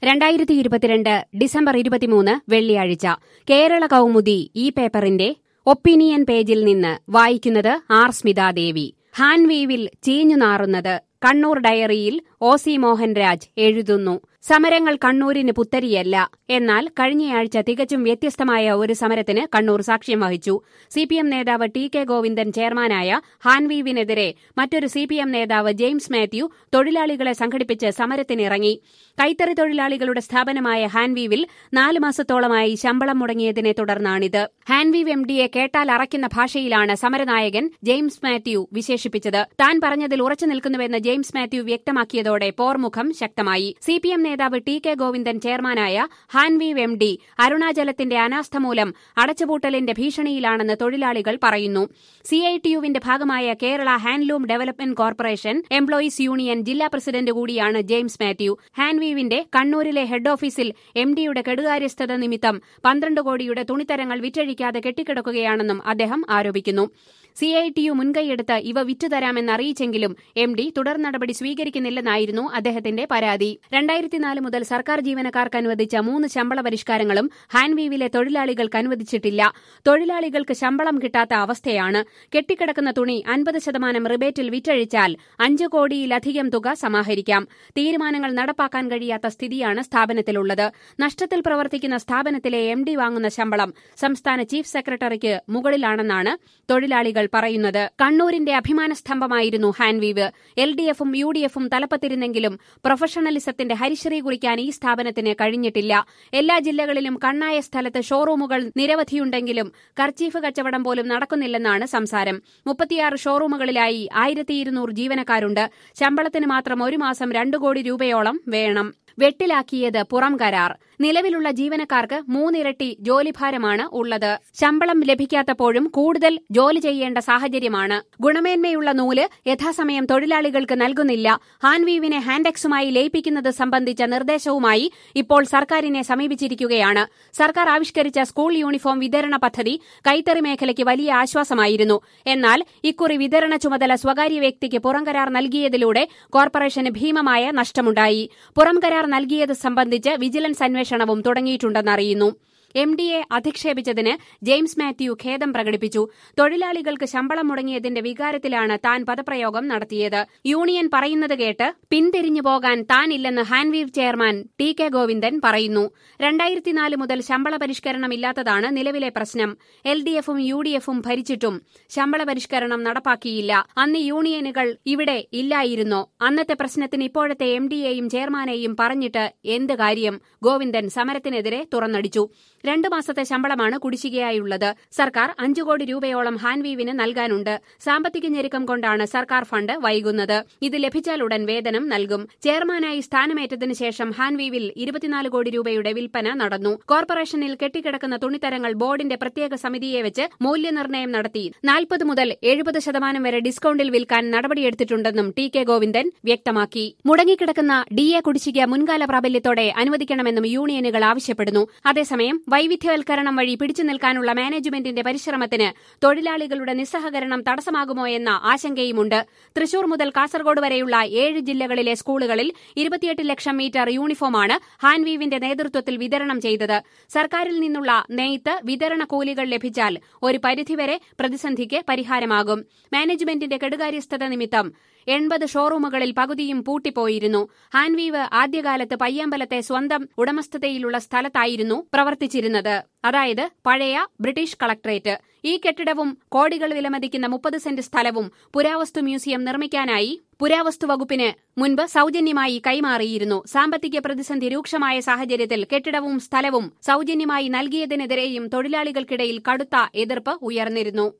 രണ്ടായിരത്തി ഇരുപത്തിരണ്ട് ഡിസംബർ ഇരുപത്തിമൂന്ന് വെള്ളിയാഴ്ച കേരള കൗമുദി ഈ പേപ്പറിന്റെ ഒപ്പീനിയൻ പേജിൽ നിന്ന് വായിക്കുന്നത് ആർ സ്മിതാദേവി ഹാൻവീവിൽ ചീഞ്ഞുനാറുന്നത് കണ്ണൂർ ഡയറിയിൽ ഒ സി മോഹൻരാജ് എഴുതുന്നു സമരങ്ങൾ കണ്ണൂരിന് പുത്തരിയല്ല എന്നാൽ കഴിഞ്ഞയാഴ്ച തികച്ചും വ്യത്യസ്തമായ ഒരു സമരത്തിന് കണ്ണൂർ സാക്ഷ്യം വഹിച്ചു സിപിഎം നേതാവ് ടി കെ ഗോവിന്ദൻ ചെയർമാനായ ഹാൻവീവിനെതിരെ മറ്റൊരു സിപിഎം നേതാവ് ജെയിംസ് മാത്യു തൊഴിലാളികളെ സംഘടിപ്പിച്ച് സമരത്തിനിറങ്ങി കൈത്തറി തൊഴിലാളികളുടെ സ്ഥാപനമായ ഹാൻവീവിൽ നാല് മാസത്തോളമായി ശമ്പളം മുടങ്ങിയതിനെ തുടർന്നാണിത് ഹാൻവീവ് എം ഡിയെ കേട്ടാൽ അറയ്ക്കുന്ന ഭാഷയിലാണ് സമരനായകൻ ജെയിംസ് മാത്യു വിശേഷിപ്പിച്ചത് താൻ പറഞ്ഞതിൽ ഉറച്ചു നിൽക്കുന്നുവെന്ന് ജെയിംസ് മാത്യു വ്യക്തമാക്കിയതോടെ പോർമുഖം ശക്തമായി സിപിഎം നേതാവ് ടി കെ ഗോവിന്ദൻ ചെയർമാനായ ഹാൻവീവ് എം ഡി അരുണാചലത്തിന്റെ അനാസ്ഥ മൂലം അടച്ചുപൂട്ടലിന്റെ ഭീഷണിയിലാണെന്ന് തൊഴിലാളികൾ പറയുന്നു സിഐടിയുവിന്റെ ഭാഗമായ Kerala handloom development corporation employees union ജില്ലാ പ്രസിഡന്റ് കൂടിയാണ് ജെയിംസ് മാത്യു ഹാൻവീവിന്റെ കണ്ണൂരിലെ ഹെഡ് ഓഫീസിൽ എം ഡിയുടെ കെടുകാര്യസ്ഥത നിമിത്തം പന്ത്രണ്ട് കോടിയുടെ തുണിത്തരങ്ങൾ വിറ്റഴിക്കാതെ കെട്ടിക്കിടക്കുകയാണെന്നും അദ്ദേഹം ആരോപിക്കുന്നു സിഐടിയു മുൻകൈയെടുത്ത് ഇവ വിറ്റുതരാമെന്നറിയിച്ചെങ്കിലും എം ഡി തുടർ നടപടി സ്വീകരിക്കുന്നില്ലെന്നായിരുന്നു അദ്ദേഹത്തിന്റെ പരാതി രണ്ടായിരത്തിനാല് മുതൽ സർക്കാർ ജീവനക്കാർക്ക് അനുവദിച്ച മൂന്ന് ശമ്പള പരിഷ്കാരങ്ങളും ഹാൻവീവിലെ തൊഴിലാളികൾക്ക് അനുവദിച്ചിട്ടില്ല തൊഴിലാളികൾക്ക് ശമ്പളം കിട്ടാത്ത അവസ്ഥയാണ് കെട്ടിക്കിടക്കുന്ന തുണി അൻപത് ശതമാനം റിബേറ്റിൽ വിറ്റഴിച്ചാൽ അഞ്ച് കോടിയിലധികം തുക സമാഹരിക്കാം തീരുമാനങ്ങൾ നടപ്പാക്കാൻ കഴിയാത്ത സ്ഥിതിയാണ് സ്ഥാപനത്തിലുള്ളത് നഷ്ടത്തിൽ പ്രവർത്തിക്കുന്ന സ്ഥാപനത്തിലെ എം ഡി വാങ്ങുന്ന ശമ്പളം സംസ്ഥാന ചീഫ് സെക്രട്ടറിക്ക് മുകളിലാണെന്നാണ് തൊഴിലാളികൾ പറയുന്നത് കണ്ണൂരിന്റെ അഭിമാന സ്തംഭമായിരുന്നു ഹാൻവീവ് എൽ ഡി എഫും യു ഡി എഫും തലപ്പത്തിരുന്നെങ്കിലും പ്രൊഫഷണലിസത്തിന്റെ ഹരിശ്രീ കുറിക്കാൻ ഈ സ്ഥാപനത്തിന് കഴിഞ്ഞിട്ടില്ല എല്ലാ ജില്ലകളിലും കണ്ണായ സ്ഥലത്ത് ഷോറൂമുകൾ നിരവധിയുണ്ടെങ്കിലും കർച്ചീഫ് കച്ചവടം പോലും നടക്കുന്നില്ലെന്നാണ് സംസാരം മുപ്പത്തിയാറ് ഷോറൂമുകളിലായി ആയിരത്തി ഇരുന്നൂറ് ജീവനക്കാരുണ്ട് ശമ്പളത്തിന് മാത്രം ഒരു മാസം രണ്ടു കോടി രൂപയോളം വേണം വെട്ടിലാക്കിയത് പുറം കരാർ നിലവിലുള്ള ജീവനക്കാർക്ക് മൂന്നിരട്ടി ജോലിഭാരമാണ് ഉള്ളത് ശമ്പളം ലഭിക്കാത്തപ്പോഴും കൂടുതൽ ജോലി ചെയ്യേണ്ട സാഹചര്യമാണ് ഗുണമേന്മയുള്ള നൂല് യഥാസമയം തൊഴിലാളികൾക്ക് നൽകുന്നില്ല ഹാൻവീവിനെ ഹാൻഡെക്സുമായി ലയിപ്പിക്കുന്നത് സംബന്ധിച്ച നിർദ്ദേശവുമായി ഇപ്പോൾ സർക്കാരിനെ സമീപിച്ചിരിക്കുകയാണ് സർക്കാർ ആവിഷ്കരിച്ച സ്കൂൾ യൂണിഫോം വിതരണ പദ്ധതി കൈത്തറി മേഖലയ്ക്ക് വലിയ ആശ്വാസമായിരുന്നു എന്നാൽ ഇക്കുറി വിതരണ ചുമതല സ്വകാര്യ വ്യക്തിക്ക് പുറംകരാർ നൽകിയതിലൂടെ കോർപ്പറേഷന് ഭീമമായ നഷ്ടമുണ്ടായി പുറംകരാർ നൽകിയത് സംബന്ധിച്ച് വിജിലൻസ് അന്വേഷണവും തുടങ്ങിയിട്ടുണ്ടെന്നറിയുന്നു എം ഡിയെ അധിക്ഷേപിച്ചതിന് ജെയിംസ് മാത്യു ഖേദം പ്രകടിപ്പിച്ചു തൊഴിലാളികൾക്ക് ശമ്പളം മുടങ്ങിയതിന്റെ വികാരത്തിലാണ് താൻ പദപ്രയോഗം നടത്തിയത് യൂണിയൻ പറയുന്നത് കേട്ട് പിന്തിരിഞ്ഞു പോകാൻ താനില്ലെന്ന് Hanveev chairman T K Govindan പറയുന്നു രണ്ടായിരത്തിനാല് മുതൽ ശമ്പള പരിഷ്കരണമില്ലാത്തതാണ് നിലവിലെ പ്രശ്നം എൽ ഡി എഫും യു ഡി എഫും ഭരിച്ചിട്ടും ശമ്പള പരിഷ്കരണം നടപ്പാക്കിയില്ല അന്ന് യൂണിയനുകൾ ഇവിടെ ഇല്ലായിരുന്നോ അന്നത്തെ പ്രശ്നത്തിന് ഇപ്പോഴത്തെ എം ഡിയെയും ചെയർമാനെയും പറഞ്ഞിട്ട് എന്ത് കാര്യം ഗോവിന്ദൻ സമരത്തിനെതിരെ തുറന്നടിച്ചു രണ്ടു മാസത്തെ ശമ്പളമാണ് കുടിശ്ശികയായുള്ളത് സർക്കാർ അഞ്ചു കോടി രൂപയോളം ഹാൻവീവിന് നൽകാനുണ്ട് സാമ്പത്തിക ഞെരുക്കം കൊണ്ടാണ് സർക്കാർ ഫണ്ട് വൈകുന്നത് ഇത് ലഭിച്ചാൽ ഉടൻ വേതനം നൽകും ചെയർമാനായി സ്ഥാനമേറ്റതിനു ശേഷം ഹാൻവീവിൽ ഇരുപത്തിനാല് കോടി രൂപയുടെ വിൽപ്പന നടന്നു കോർപ്പറേഷനിൽ കെട്ടിക്കിടക്കുന്ന തുണിത്തരങ്ങൾ ബോർഡിന്റെ പ്രത്യേക സമിതിയെ വെച്ച് മൂല്യനിർണ്ണയം നടത്തി നാൽപ്പത് മുതൽ എഴുപത് ശതമാനം വരെ ഡിസ്കൌണ്ടിൽ വിൽക്കാൻ നടപടിയെടുത്തിട്ടുണ്ടെന്നും ടി കെ ഗോവിന്ദൻ വ്യക്തമാക്കി മുടങ്ങിക്കിടക്കുന്ന ഡി എ കുടിശ്ശിക മുൻകാല പ്രാബല്യത്തോടെ അനുവദിക്കണമെന്നും യൂണിയനുകൾ ആവശ്യപ്പെടുന്നു അതേസമയം വൈവിധ്യവൽക്കരണം വഴി പിടിച്ചു നിൽക്കാനുള്ള മാനേജ്മെന്റിന്റെ പരിശ്രമത്തിന് തൊഴിലാളികളുടെ നിസ്സഹകരണം തടസ്സമാകുമോ എന്ന ആശങ്കയുമുണ്ട് തൃശൂർ മുതൽ കാസർഗോഡ് വരെയുള്ള ഏഴ് ജില്ലകളിലെ സ്കൂളുകളിൽ ഇരുപത്തിയെട്ട് ലക്ഷം മീറ്റർ യൂണിഫോമാണ് ഹാൻവീവിന്റെ നേതൃത്വത്തിൽ വിതരണം ചെയ്തത് സർക്കാരിൽ നിന്നുള്ള നെയ്ത്ത് വിതരണ കൂലികൾ ലഭിച്ചാൽ ഒരു പരിധിവരെ പ്രതിസന്ധിക്ക് പരിഹാരമാകും മാനേജ്മെന്റിന്റെ കെടുകാര്യസ്ഥത നിമിത്തം എൺപത് ഷോറൂമുകളിൽ പകുതിയും പൂട്ടിപ്പോയിരുന്നു ഹാൻവീവ് ആദ്യകാലത്ത് പയ്യാമ്പലത്തെ സ്വന്തം ഉടമസ്ഥതയിലുള്ള സ്ഥലത്തായിരുന്നു പ്രവർത്തിച്ചിരുന്നത് അതായത് പഴയ ബ്രിട്ടീഷ് കളക്ടറേറ്റ് ഈ കെട്ടിടവും കോടികൾ വിലമതിക്കുന്ന മുപ്പത് സെന്റ് സ്ഥലവും പുരാവസ്തു മ്യൂസിയം നിർമ്മിക്കാനായി പുരാവസ്തു വകുപ്പിന് മുൻപ് സൌജന്യമായി കൈമാറിയിരുന്നു സാമ്പത്തിക പ്രതിസന്ധി രൂക്ഷമായ സാഹചര്യത്തിൽ കെട്ടിടവും സ്ഥലവും സൌജന്യമായി നൽകിയതിനെതിരെയും തൊഴിലാളികൾക്കിടയിൽ കടുത്ത എതിർപ്പ് ഉയർന്നിരുന്നു